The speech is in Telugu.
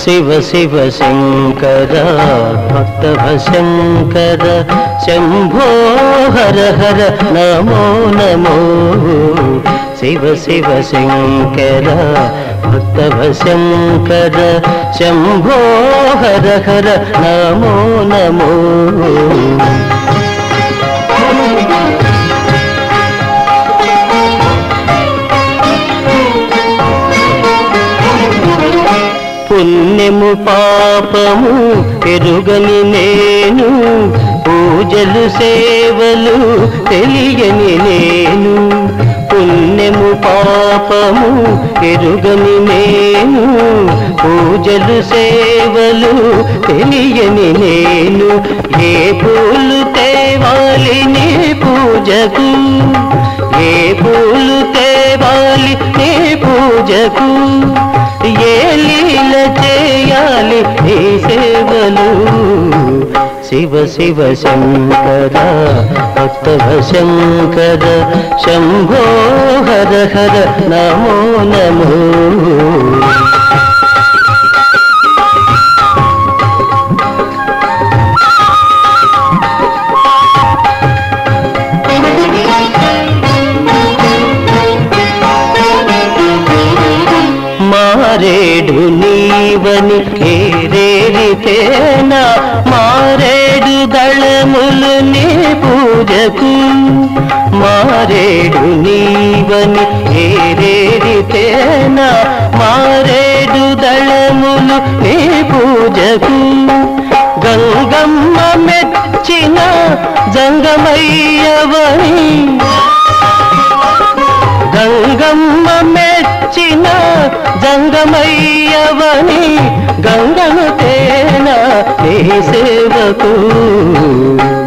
శివ శివ శంకర భక్తవ శంకర శంభో హర హర నమో నమో శివ శివ శంకర భక్తవ శంకర శంభో హర హర నమో నమో పుణ్యము పాపము పెరుగని నేను పూజలు సేవలు తెలియని నేను పుణ్యము పాపము ఎరుగని నేను పూజలు సేవలు తెలియని నేను ఏ పూలు తేవాలి నీ పూజకు ఏ పూలు తేవాలి నీ పూజకు ఏ లీల చేయాలి నీ సేవలు శివ శివ శంకర భక్తవ శంకర శంభో హర హర నమో నమో మారేడు నీవని ఏరేరితేనా మారేడు దళములు నీ పూజకు మారేడు నీవని ఏరేరితేనా మారేడు దళములు నీ పూజకు గంగమ్మ మెచ్చిన జంగమయ్యవని గంగమ్మ మెచ్చిన జంగమయ్యవని గంగను తేన నీ సేవకు